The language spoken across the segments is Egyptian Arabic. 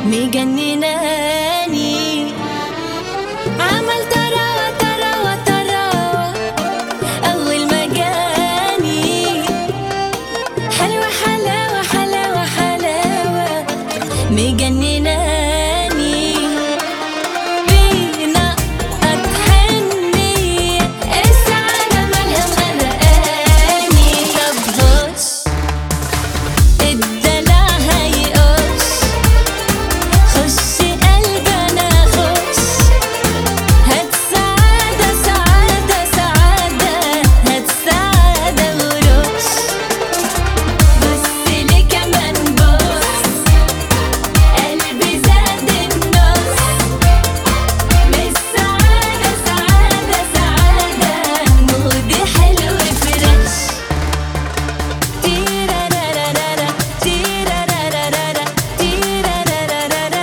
مجنناني عمل تراوة تراوة تراوة أول ما جاني حلوة حلاوة حلاوة حلاوة مجنناني بينا أتحني السعادة مالها مغرقاني طب بص الدلع هيقص خش قلبي أنا خش هات سعادة سعادة سعادة هات سعادة ورش بص لي كمان بص قلبي زاد النص مش سعادة سعادة سعادة مودي حلو فريش تيرارارارا تيرارارارا تيرارارارا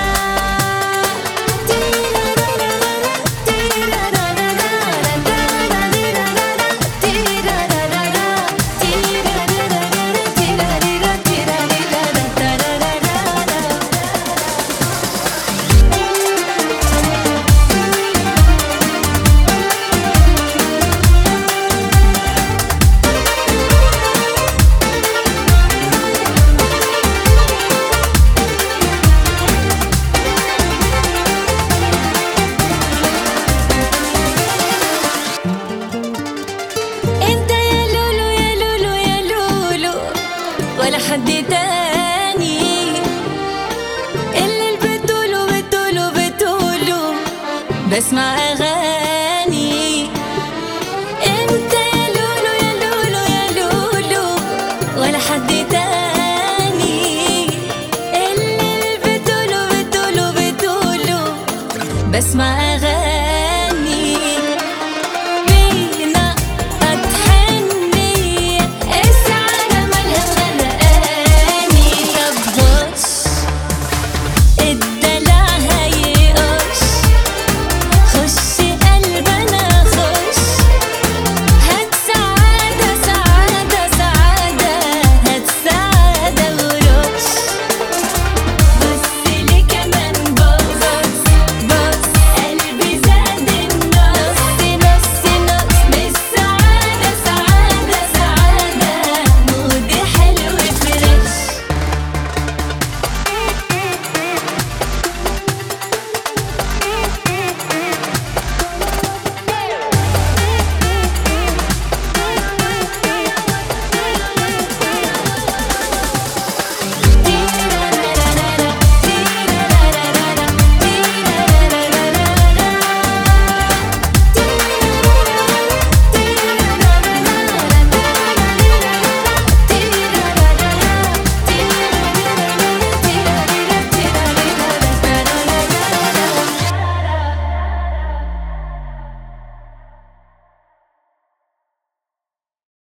انت يا لولو يا لولو يا لولو ولا حد تاني اللي بتقولوا بتقولوا بتقولوا بسمع اغاني انت يا لولو يا لولو يا لولو ولا حد تاني اللي بتقولوا بتقولوا بتقولوا بسمع